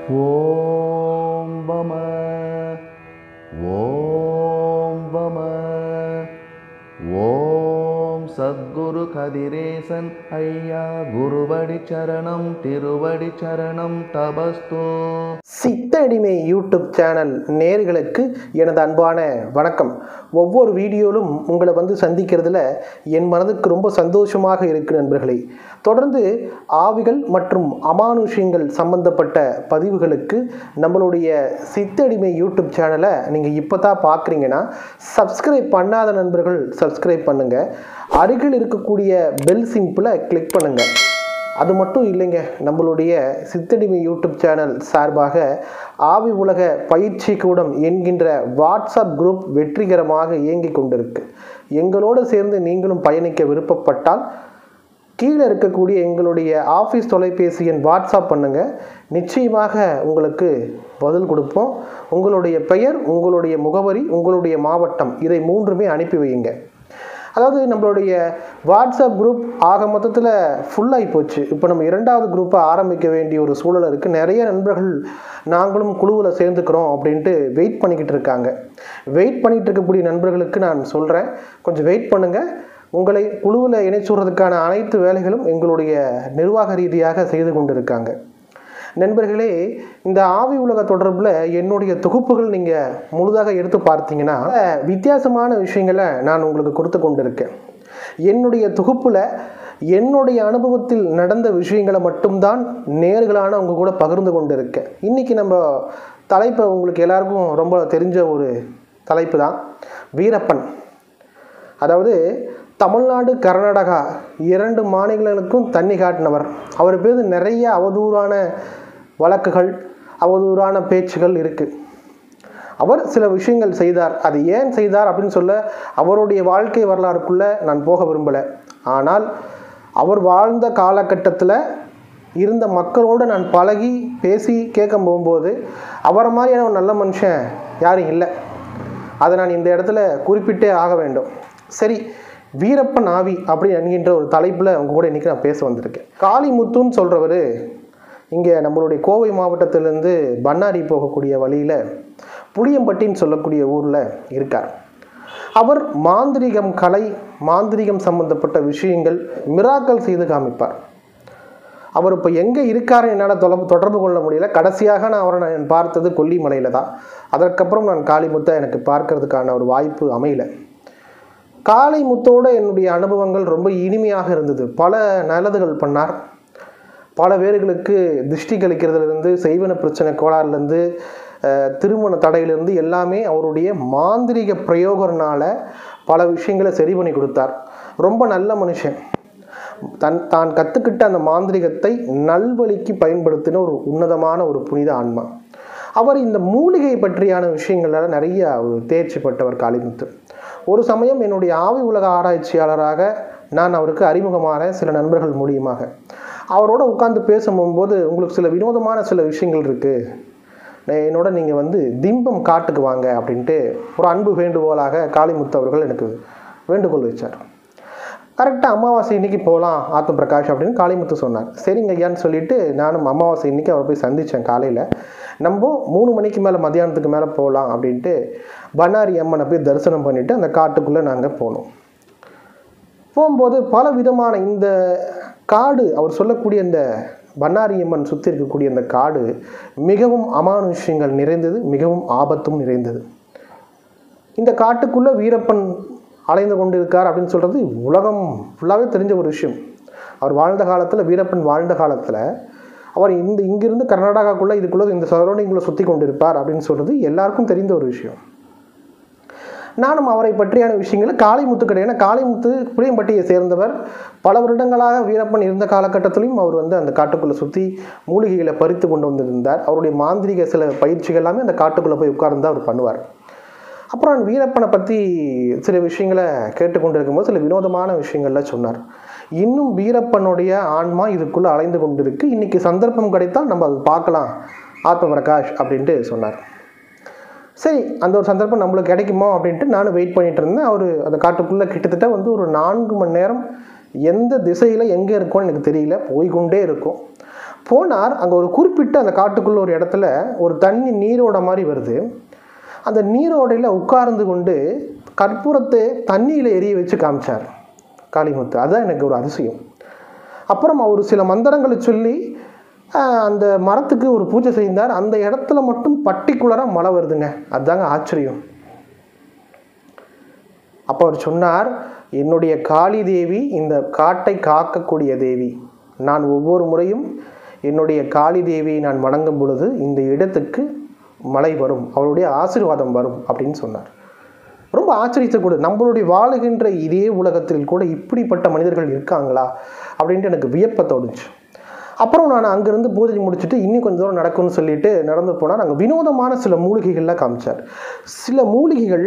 ஓம் பம ஓம் பம ஓம் சத்குரு கதிரேசன் ஐயா குருவடி சரணம் திருவடி சரணம் தபஸ்து சித்தடிமை யூடியூப் சேனல் நேர்களுக்கு எனது அன்பான வணக்கம் ஒவ்வொரு வீடியோலும் உங்களை வந்து சந்திக்கிறதுல என் மனதுக்கு ரொம்ப சந்தோஷமாக இருக்கு நண்பர்களே தொடர்ந்து ஆவிகள் மற்றும் அமானுஷ்யங்கள் சம்பந்தப்பட்ட பதிவுகளுக்கு நம்மளுடைய சித்தடிமை யூடியூப் சேனலை நீங்கள் இப்போ தான் பார்க்குறீங்கன்னா சப்ஸ்கிரைப் பண்ணாத நண்பர்கள் சப்ஸ்கிரைப் பண்ணுங்கள் அருகில் இருக்கக்கூடிய பெல் சிம்பிளை கிளிக் பண்ணுங்கள் அது மட்டும் இல்லைங்க நம்மளுடைய சித்தடிமை யூடியூப் சேனல் சார்பாக ஆவி உலக பயிற்சி கூடம் என்கின்ற வாட்ஸ்அப் குரூப் வெற்றிகரமாக இயங்கிக் கொண்டிருக்கு எங்களோடு சேர்ந்து நீங்களும் பயணிக்க விருப்பப்பட்டால் கீழே இருக்கக்கூடிய எங்களுடைய ஆஃபீஸ் தொலைபேசி எண் வாட்ஸ்அப் பண்ணுங்கள் நிச்சயமாக உங்களுக்கு பதில் கொடுப்போம் உங்களுடைய பெயர் உங்களுடைய முகவரி உங்களுடைய மாவட்டம் இதை மூன்றுமே அனுப்பி வையுங்க அதாவது நம்மளுடைய வாட்ஸ்அப் குரூப் ஆக மொத்தத்தில் ஃபுல்லாகி போச்சு இப்போ நம்ம இரண்டாவது குரூப்பை ஆரம்பிக்க வேண்டிய ஒரு சூழல் இருக்குது நிறைய நண்பர்கள் நாங்களும் குழுவில் சேர்ந்துக்கிறோம் அப்படின்ட்டு வெயிட் பண்ணிக்கிட்டு இருக்காங்க வெயிட் பண்ணிகிட்டு இருக்கக்கூடிய நண்பர்களுக்கு நான் சொல்கிறேன் கொஞ்சம் வெயிட் பண்ணுங்கள் உங்களை குழுவில் இணைச்சுடுறதுக்கான அனைத்து வேலைகளும் எங்களுடைய நிர்வாக ரீதியாக செய்து கொண்டிருக்காங்க நண்பர்களே இந்த ஆவி உலக தொடர்பில் என்னுடைய தொகுப்புகள் நீங்கள் முழுதாக எடுத்து பார்த்தீங்கன்னா வித்தியாசமான விஷயங்களை நான் உங்களுக்கு கொடுத்து கொண்டிருக்கேன் என்னுடைய தொகுப்பில் என்னுடைய அனுபவத்தில் நடந்த விஷயங்களை மட்டும்தான் நேர்களான உங்க கூட பகிர்ந்து கொண்டு இருக்கேன் இன்றைக்கி நம்ம தலைப்பை உங்களுக்கு எல்லாருக்கும் ரொம்ப தெரிஞ்ச ஒரு தலைப்பு தான் வீரப்பன் அதாவது தமிழ்நாடு கர்நாடகா இரண்டு மாநிலங்களுக்கும் தண்ணி காட்டினவர் அவர் பேர் நிறைய அவதூறான வழக்குகள் அவதூறான பேச்சுகள் இருக்குது அவர் சில விஷயங்கள் செய்தார் அது ஏன் செய்தார் அப்படின்னு சொல்ல அவருடைய வாழ்க்கை வரலாறுக்குள்ளே நான் போக விரும்பலை ஆனால் அவர் வாழ்ந்த காலகட்டத்தில் இருந்த மக்களோடு நான் பழகி பேசி கேட்க போகும்போது அவரை மாதிரியான ஒரு நல்ல மனுஷன் யாரும் இல்லை அதை நான் இந்த இடத்துல குறிப்பிட்டே ஆக வேண்டும் சரி வீரப்பன் ஆவி அப்படி என்கின்ற ஒரு தலைப்பில் அவங்க கூட இன்றைக்கி நான் பேச வந்திருக்கேன் காளிமுத்துன்னு சொல்கிறவர் இங்கே நம்மளுடைய கோவை மாவட்டத்திலேருந்து பண்ணாரி போகக்கூடிய வழியில் புளியம்பட்டின்னு சொல்லக்கூடிய ஊரில் இருக்கார் அவர் மாந்திரிகம் கலை மாந்திரிகம் சம்பந்தப்பட்ட விஷயங்கள் மிராக்கள் செய்து காமிப்பார் அவர் இப்போ எங்கே இருக்காருன்னு என்னால் தொடர்பு தொடர்பு கொள்ள முடியல கடைசியாக நான் அவரை நான் பார்த்தது கொல்லிமலையில் தான் அதற்கப்புறம் நான் காளிமுத்தை எனக்கு பார்க்கறதுக்கான ஒரு வாய்ப்பு அமையல காளிமுத்தோட என்னுடைய அனுபவங்கள் ரொம்ப இனிமையாக இருந்தது பல நல்லதுகள் பண்ணார் பல பேர்களுக்கு திருஷ்டி கழிக்கிறதுலேருந்து செய்வன பிரச்சனை கோளாறுலேருந்து அஹ், திருமண தடையிலிருந்து எல்லாமே அவருடைய மாந்திரிக பிரயோகத்தினால பல விஷயங்களை சரி பண்ணி கொடுத்தார் ரொம்ப நல்ல மனுஷன் தன் தான் கற்றுக்கிட்ட அந்த மாந்திரிகத்தை நல்வழிக்கு பயன்படுத்தின ஒரு உன்னதமான ஒரு புனித ஆன்மா அவர் இந்த மூலிகை பற்றியான விஷயங்களால் நிறைய ஒரு தேர்ச்சி பெற்றவர் காளிமுத்து ஒரு சமயம் என்னுடைய ஆவி உலக ஆராய்ச்சியாளராக நான் அவருக்கு அறிமுகமான சில நண்பர்கள் மூலியமாக அவரோட உட்கார்ந்து பேசும்போது உங்களுக்கு சில வினோதமான சில விஷயங்கள் இருக்குது என்னோட நீங்கள் வந்து திம்பம் காட்டுக்கு வாங்க அப்படின்ட்டு ஒரு அன்பு வேண்டுகோளாக காளிமுத்து அவர்கள் எனக்கு வேண்டுகோள் வச்சார் கரெக்டாக அமாவாசை இன்னைக்கு போகலாம் ஆத்ம பிரகாஷ் அப்படின்னு காளிமுத்து சொன்னார் சரிங்க ஐயான்னு சொல்லிட்டு நானும் அமாவாசை இன்னைக்கு அவரை போய் சந்தித்தேன் காலையில் நம்ம மூணு மணிக்கு மேலே மதியானத்துக்கு மேலே போகலாம் அப்படின்ட்டு பண்ணாரி அம்மனை போய் தரிசனம் பண்ணிவிட்டு அந்த காட்டுக்குள்ளே நாங்கள் போனோம் போகும்போது பல விதமான இந்த காடு அவர் சொல்லக்கூடிய இந்த பண்ணாரியம்மன் சுற்றி இருக்கக்கூடிய இந்த காடு மிகவும் அமானுஷ்யங்கள் நிறைந்தது மிகவும் ஆபத்தும் நிறைந்தது இந்த காட்டுக்குள்ளே வீரப்பன் அலைந்து கொண்டு இருக்கார் அப்படின்னு சொல்கிறது உலகம் ஃபுல்லாகவே தெரிஞ்ச ஒரு விஷயம் அவர் வாழ்ந்த காலத்தில் வீரப்பன் வாழ்ந்த காலத்தில் அவர் இந்த இங்கிருந்து கர்நாடகாக்குள்ளே இதுக்குள்ளே இந்த சரௌண்டிங்குள்ளே சுற்றி கொண்டு இருப்பார் அப்படின்னு சொல்கிறது எல்லாருக்கும் தெரிந்த ஒரு விஷயம் நானும் அவரை பற்றியான விஷயங்களை காளிமுத்து கிடையாது ஏன்னா காளிமுத்து புளியம்பட்டியை சேர்ந்தவர் பல வருடங்களாக வீரப்பன் இருந்த காலகட்டத்திலையும் அவர் வந்து அந்த காட்டுக்குள்ளே சுற்றி மூலிகைகளை பறித்து கொண்டு வந்திருந்தார் அவருடைய மாந்திரிக சில பயிற்சிகள் எல்லாமே அந்த காட்டுக்குள்ளே போய் உட்கார்ந்து அவர் பண்ணுவார் அப்புறம் நான் வீரப்பனை பற்றி சில விஷயங்களை கேட்டுக்கொண்டு இருக்கும்போது சில வினோதமான விஷயங்கள்லாம் சொன்னார் இன்னும் வீரப்பனுடைய ஆன்மா இதுக்குள்ளே அலைந்து கொண்டிருக்கு இன்னைக்கு சந்தர்ப்பம் கிடைத்தால் நம்ம அதை பார்க்கலாம் ஆத்ம பிரகாஷ் அப்படின்ட்டு சொன்னார் சரி அந்த ஒரு சந்தர்ப்பம் நம்மளுக்கு கிடைக்குமோ அப்படின்ட்டு நானும் வெயிட் பண்ணிட்டு இருந்தேன் அவர் அந்த காட்டுக்குள்ளே கிட்டத்தட்ட வந்து ஒரு நான்கு மணி நேரம் எந்த திசையில் எங்கே இருக்கோன்னு எனக்கு தெரியல போய்கொண்டே இருக்கும் போனார் அங்கே ஒரு குறிப்பிட்ட அந்த காட்டுக்குள்ள ஒரு இடத்துல ஒரு தண்ணி நீரோட மாதிரி வருது அந்த நீரோடையில் உட்கார்ந்து கொண்டு கற்பூரத்தை தண்ணியில் எரிய வச்சு காமிச்சார் காளிமுத்து அதுதான் எனக்கு ஒரு அதிசயம் அப்புறம் அவர் சில மந்திரங்களை சொல்லி ஆஹ், அந்த மரத்துக்கு ஒரு பூஜை செய்தார் அந்த இடத்துல மட்டும் பர்டிகுலராக மழை வருதுங்க அதுதாங்க ஆச்சரியம் அப்போ அவர் சொன்னார் என்னுடைய காளி தேவி இந்த காட்டை காக்கக்கூடிய தேவி நான் ஒவ்வொரு முறையும் என்னுடைய காளி தேவியை நான் வணங்கும் பொழுது இந்த இடத்துக்கு மழை வரும் அவளுடைய ஆசீர்வாதம் வரும் அப்படின்னு சொன்னார் ரொம்ப ஆச்சரியத்தை கூட நம்மளுடைய வாழுகின்ற இதே உலகத்தில் கூட இப்படிப்பட்ட மனிதர்கள் இருக்காங்களா அப்படின்ட்டு எனக்கு வியப்பை தோணுச்சு அப்புறம் நான் அங்கேருந்து பூஜை முடிச்சுட்டு இன்னும் கொஞ்சம் தூரம் நடக்கும்னு சொல்லிட்டு நடந்து போனால் நாங்கள் வினோதமான சில மூலிகைகள்லாம் காமிச்சார் சில மூலிகைகள்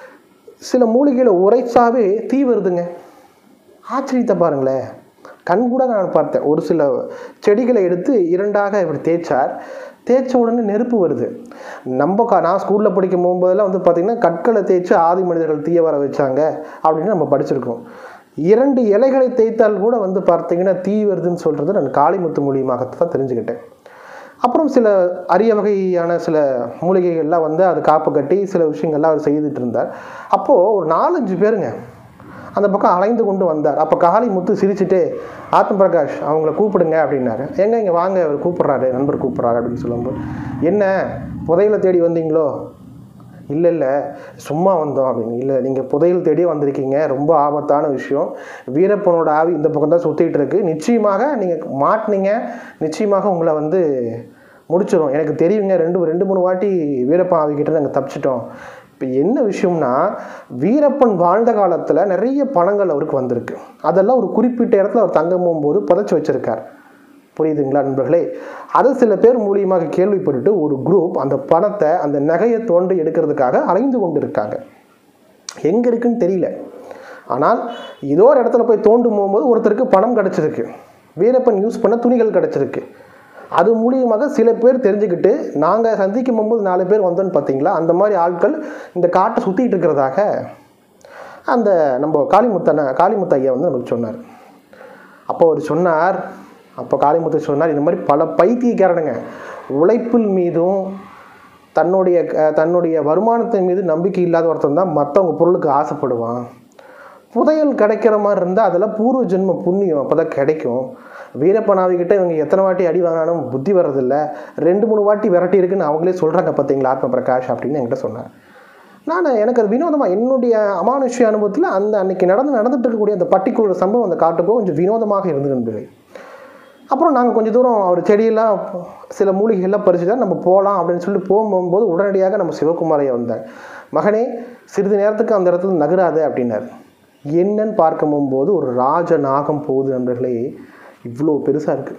சில மூலிகைகளை உரைச்சாவே தீ வருதுங்க ஆச்சரியத்தை பாருங்களேன் கண் கூட நான் பார்த்தேன் ஒரு சில செடிகளை எடுத்து இரண்டாக இப்படி தேய்ச்சார் தேய்ச்ச உடனே நெருப்பு வருது நம்ம கா நான் ஸ்கூலில் படிக்கும் போகும்போதெல்லாம் வந்து பார்த்திங்கன்னா கற்களை தேய்ச்சி ஆதி மனிதர்கள் தீய வர வச்சாங்க அப்படின்னு நம்ம படிச்சிருக்கோம் இரண்டு இலைகளை தேய்த்தால் கூட வந்து பார்த்தீங்கன்னா தீ வருதுன்னு சொல்கிறது நான் காளிமுத்து மூலியமாகத்தான் தெரிஞ்சுக்கிட்டேன் அப்புறம் சில அரிய வகையான சில மூலிகைகள்லாம் வந்து அது காப்பு கட்டி சில விஷயங்கள்லாம் அவர் செய்துட்டு இருந்தார் அப்போது ஒரு நாலஞ்சு பேருங்க அந்த பக்கம் அலைந்து கொண்டு வந்தார் அப்போ காளி முத்து சிரிச்சுட்டு ஆத்ம பிரகாஷ் அவங்கள கூப்பிடுங்க அப்படின்னாரு எங்க இங்கே வாங்க அவர் கூப்பிட்றாரு நண்பர் கூப்பிட்றாரு அப்படின்னு சொல்லும்போது என்ன புதையில தேடி வந்தீங்களோ இல்லை இல்லை சும்மா வந்தோம் அப்படின்னு இல்லை நீங்கள் புதையல் தேடியே வந்திருக்கீங்க ரொம்ப ஆபத்தான விஷயம் வீரப்பனோட ஆவி இந்த பக்கம் தான் சுற்றிட்டு இருக்கு நிச்சயமாக நீங்கள் மாட்டினீங்க நிச்சயமாக உங்களை வந்து முடிச்சிடும் எனக்கு தெரியுங்க ரெண்டு ரெண்டு மூணு வாட்டி வீரப்பன் ஆவிக்கிட்ட நாங்கள் தப்பிச்சிட்டோம் இப்போ என்ன விஷயம்னா வீரப்பன் வாழ்ந்த காலத்தில் நிறைய பணங்கள் அவருக்கு வந்திருக்கு அதெல்லாம் ஒரு குறிப்பிட்ட இடத்துல அவர் தங்கம் போகும்போது புதைச்சி வச்சிருக்கார் புரியுதுங்களா நண்பர்களே அது சில பேர் மூலியமாக கேள்விப்பட்டுட்டு ஒரு குரூப் அந்த பணத்தை அந்த நகையை தோண்டி எடுக்கிறதுக்காக அலைந்து கொண்டு இருக்காங்க எங்கே இருக்குன்னு தெரியல ஆனால் ஏதோ ஒரு இடத்துல போய் தோண்டும் போகும்போது ஒருத்தருக்கு பணம் கிடச்சிருக்கு வீரப்பன் யூஸ் பண்ண துணிகள் கிடச்சிருக்கு அது மூலியமாக சில பேர் தெரிஞ்சுக்கிட்டு நாங்கள் சந்திக்கும் போகும்போது நாலு பேர் வந்தோன்னு பார்த்தீங்களா அந்த மாதிரி ஆட்கள் இந்த காட்டை சுற்றிட்டு இருக்கிறதாக அந்த நம்ம காளிமுத்தனை காளிமுத்த ஐயா வந்து நமக்கு சொன்னார் அப்போ அவர் சொன்னார் அப்போ காளிமுத்து சொன்னார் இந்த மாதிரி பல பைத்தியக்காரனுங்க உழைப்பில் மீதும் தன்னுடைய அஹ், தன்னுடைய வருமானத்தின் மீது நம்பிக்கை இல்லாத ஒருத்தன் தான் மற்றவங்க பொருளுக்கு ஆசைப்படுவான் புதையல் கிடைக்கிற மாதிரி இருந்தால் அதெல்லாம் பூர்வ ஜென்ம புண்ணியம் அப்போ தான் கிடைக்கும் வீரப்பனாவிக்கிட்ட இவங்க எத்தனை வாட்டி அடி வாங்கினாலும் புத்தி வர்றதில்ல ரெண்டு மூணு வாட்டி விரட்டி இருக்குன்னு அவங்களே சொல்கிறாங்க பார்த்தீங்களா ஆத்ம பிரகாஷ் அப்படின்னு என்கிட்ட சொன்னார் நான் எனக்கு அது வினோதமாக என்னுடைய அமானுஷ்ய அனுபவத்தில் அந்த அன்னைக்கு நடந்து நடந்துட்டு இருக்கக்கூடிய அந்த பர்டிகுலர் சம்பவம் அந்த காட்டுக்குள்ள கொஞ்சம் வினோதமாக இருந்தது நண்பர்களே அப்புறம் நாங்கள் கொஞ்சம் தூரம் அவர் செடியெல்லாம் சில மூலிகைகள்லாம் பறிச்சுட்டா நம்ம போகலாம் அப்படின்னு சொல்லிட்டு போகும்போது உடனடியாக நம்ம சிவகுமாரையா வந்தாங்க மகனே சிறிது நேரத்துக்கு அந்த இடத்துல நகராது அப்படின்னாரு என்னன்னு பார்க்க போகும்போது ஒரு ராஜ நாகம் போகுது நண்பர்களே இவ்வளோ பெருசாக இருக்குது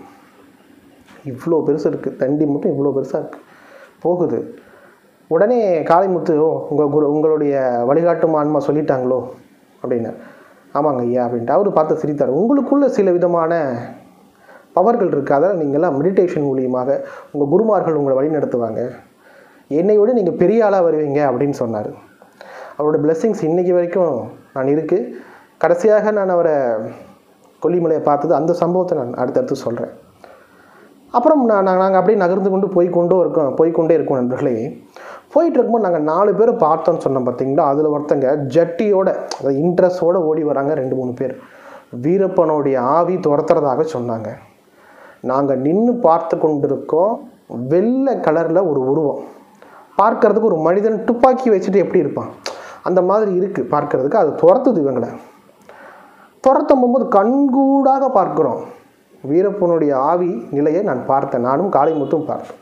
இவ்வளோ பெருசு இருக்குது தண்டி மட்டும் இவ்வளோ பெருசாக இருக்குது போகுது உடனே காளிமுத்து ஓ உங்கள் குரு உங்களுடைய வழிகாட்டும் ஆன்மா சொல்லிட்டாங்களோ அப்படின்னு ஆமாங்க ஐயா அப்படின்ட்டு அவர் பார்த்து சிரித்தார் உங்களுக்குள்ள சில விதமான பவர்கள் இருக்குது அதெல்லாம் நீங்கள்லாம் மெடிடேஷன் மூலியமாக உங்கள் குருமார்கள் உங்களை வழி நடத்துவாங்க என்னை விட நீங்கள் பெரிய ஆளாக வருவீங்க அப்படின்னு சொன்னார் அவரோட blessings இன்னைக்கு வரைக்கும் நான் இருக்குது கடைசியாக நான் அவரை கொல்லிமலையை பார்த்தது அந்த சம்பவத்தை நான் அடுத்தடுத்து சொல்கிறேன் அப்புறம் நான் நாங்கள் அப்படியே நகர்ந்து கொண்டு போய் கொண்டே இருக்கோம் போய்க்கொண்டே இருக்கோம் நண்பர்களே போயிட்டு இருக்கும்போது நாங்கள் நாலு பேர் பார்த்தோன்னு சொன்னோம் பார்த்தீங்களா அதில் ஒருத்தங்க ஜட்டியோட அதாவது இன்ட்ரெஸ்டோட ஓடி வராங்க ரெண்டு மூணு பேர் வீரப்பனுடைய ஆவி துரத்துறதாக சொன்னாங்க நாங்கள் நின்று பார்த்து கொண்டிருக்கோம் வெள்ளை கலரில் ஒரு உருவம் பார்க்கறதுக்கு ஒரு மனிதன் துப்பாக்கி வச்சுட்டு எப்படி இருப்பான் அந்த மாதிரி இருக்குது பார்க்கறதுக்கு அது துரத்துது இவங்களை துரத்தும் போகும்போது கண்கூடாக பார்க்கிறோம் வீரப்பனுடைய ஆவி நிலையை நான் பார்த்தேன் நானும் காளிமுத்தும் பார்த்தேன்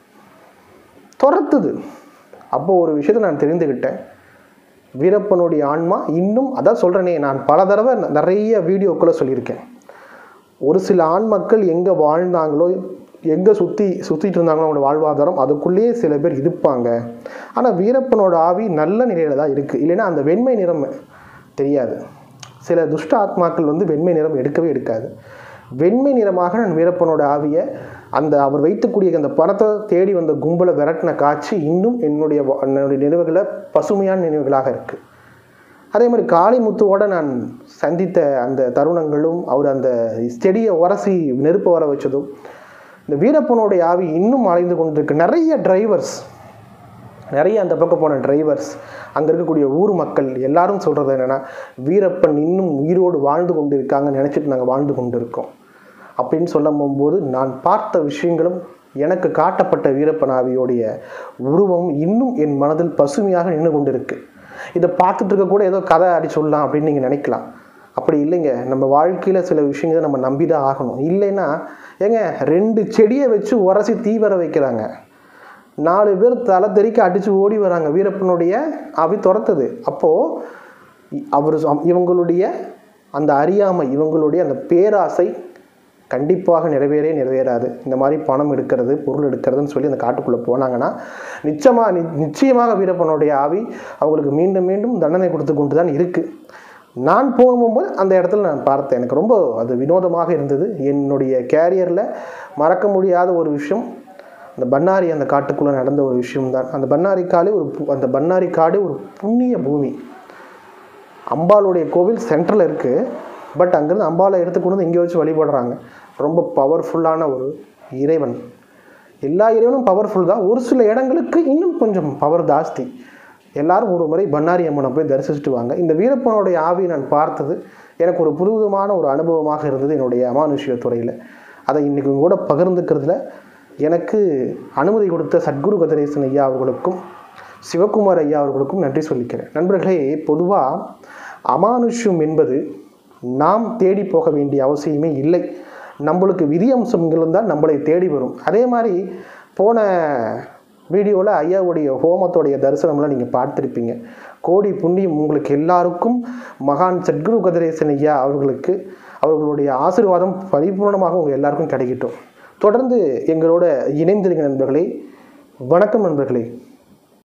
துரத்துது அப்போ ஒரு விஷயத்தை நான் தெரிந்துக்கிட்டேன் வீரப்பனுடைய ஆன்மா இன்னும் அதான் சொல்கிறேனே நான் பல தடவை ந- நிறைய வீடியோக்குள்ளே சொல்லியிருக்கேன் ஒரு சில ஆண் மக்கள் எங்கே வாழ்ந்தாங்களோ எங்கே சுற்றி சுற்றிட்டு இருந்தாங்களோ அவங்களோட வாழ்வாதாரம் அதுக்குள்ளேயே சில பேர் இருப்பாங்க ஆனால் வீரப்பனோட ஆவி நல்ல நிலையில தான் இருக்குது இல்லைன்னா அந்த வெண்மை நிறம் தெரியாது சில துஷ்ட ஆத்மாக்கள் வந்து வெண்மை நிறம் எடுக்கவே எடுக்காது வெண்மை நிறமாக நான் வீரப்பனோட ஆவியை அந்த அவர் வைத்துக்கூடிய அந்த பணத்தை தேடி வந்த கும்பலை விரட்டின காட்சி இன்னும் என்னுடைய வா- என்னுடைய நினைவுகளை பசுமையான நினைவுகளாக இருக்குது அதே மாதிரி காளிமுத்துவோட நான் சந்தித்த அந்த தருணங்களும் அவர் அந்த செடியை உரசி நெருப்பை வர வச்சதும் இந்த வீரப்பனுடைய ஆவி இன்னும் அலைந்து கொண்டிருக்கு நிறைய டிரைவர்ஸ் நிறைய அந்த பக்கம் போன டிரைவர்ஸ் அங்கே இருக்கக்கூடிய ஊர் மக்கள் எல்லாரும் சொல்கிறது என்னென்னா வீரப்பன் இன்னும் உயிரோடு வாழ்ந்து கொண்டு இருக்காங்கன்னு நினச்சிட்டு நாங்கள் வாழ்ந்து கொண்டு இருக்கோம் அப்படின்னு சொல்லும் போகும்போது நான் பார்த்த விஷயங்களும் எனக்கு காட்டப்பட்ட வீரப்பன் ஆவியோடைய உருவம் இன்னும் என் மனதில் பசுமையாக நின்று கொண்டு இருக்கு இதை பார்த்துட்டு இருக்க கூட ஏதோ கதை அடி சொல்லலாம் அப்படின்னு நீங்கள் நினைக்கலாம் அப்படி இல்லைங்க நம்ம வாழ்க்கையில் சில விஷயங்களை நம்ம நம்பி தான் ஆகணும் இல்லைன்னா ஏங்க ரெண்டு செடியை வச்சு உரசி தீவிர வைக்கிறாங்க நாலு பேர் தலை தெறிக்க அடித்து ஓடி வராங்க வீரப்பனுடைய அவி துரத்துது அப்போது அவர் சொ- இவங்களுடைய அந்த அறியாமை இவங்களுடைய அந்த பேராசை கண்டிப்பாக நிறைவேறே நிறைவேறாது இந்த மாதிரி பணம் எடுக்கிறது பொருள் எடுக்கிறதுன்னு சொல்லி அந்த காட்டுக்குள்ளே போனாங்கன்னா நிச்சயமாக நி நிச்சயமாக வீரப்பனுடைய ஆவி அவங்களுக்கு மீண்டும் மீண்டும் தண்டனை கொடுத்து கொண்டு தான் இருக்குது நான் போகும்போது அந்த இடத்துல நான் பார்த்தேன் எனக்கு ரொம்ப அது வினோதமாக இருந்தது என்னுடைய கேரியரில் மறக்க முடியாத ஒரு விஷயம் அந்த பன்னாரி அந்த காட்டுக்குள்ளே நடந்த ஒரு விஷயம்தான் அந்த பன்னாரி காடு ஒரு பு- அந்த பன்னாரி காடு ஒரு புண்ணிய பூமி அம்பாளுடைய கோவில் சென்டரில் இருக்குது பட் அங்கேருந்து அம்பாளை எடுத்து கொண்டு வந்து இங்கே வச்சு வழிபடுறாங்க ரொம்ப பவர்ஃபுல்லான ஒரு இறைவன் எல்லா இறைவனும் பவர்ஃபுல் தான் ஒரு சில இடங்களுக்கு இன்னும் கொஞ்சம் பவர் ஜாஸ்தி எல்லாரும் ஒரு முறை பன்னாரி அம்மனை போய் தரிசிச்சுட்டு வாங்க இந்த வீரப்பனுடைய ஆவியை நான் பார்த்தது எனக்கு ஒரு புதுவிதமான ஒரு அனுபவமாக இருந்தது என்னுடைய அமானுஷ்ய துறையில் அதை இன்றைக்கி உங்க கூட பகிர்ந்துக்கிறதுல எனக்கு அனுமதி கொடுத்த சத்குரு கதிரேசன் ஐயா அவர்களுக்கும் சிவகுமார் ஐயா அவர்களுக்கும் நன்றி சொல்லிக்கிறேன் நண்பர்களே பொதுவாக அமானுஷ்யம் என்பது நாம் தேடி போக வேண்டிய அவசியமே இல்லை நம்மளுக்கு விதி அம்சம் இருந்தால் நம்மளை தேடி வரும் அதே மாதிரி போன வீடியோவில் ஐயாவுடைய ஹோமத்தோடைய தரிசனம்லாம் நீங்கள் பார்த்துருப்பீங்க கோடி புண்ணியம் உங்களுக்கு எல்லாருக்கும் மகான் சத்குரு கதிரேசன் ஐயா அவர்களுக்கு அவர்களுடைய ஆசீர்வாதம் பரிபூர்ணமாக உங்கள் எல்லாருக்கும் கிடைக்கட்டும் தொடர்ந்து எங்களோட இணைந்திருங்க நண்பர்களே வணக்கம் நண்பர்களே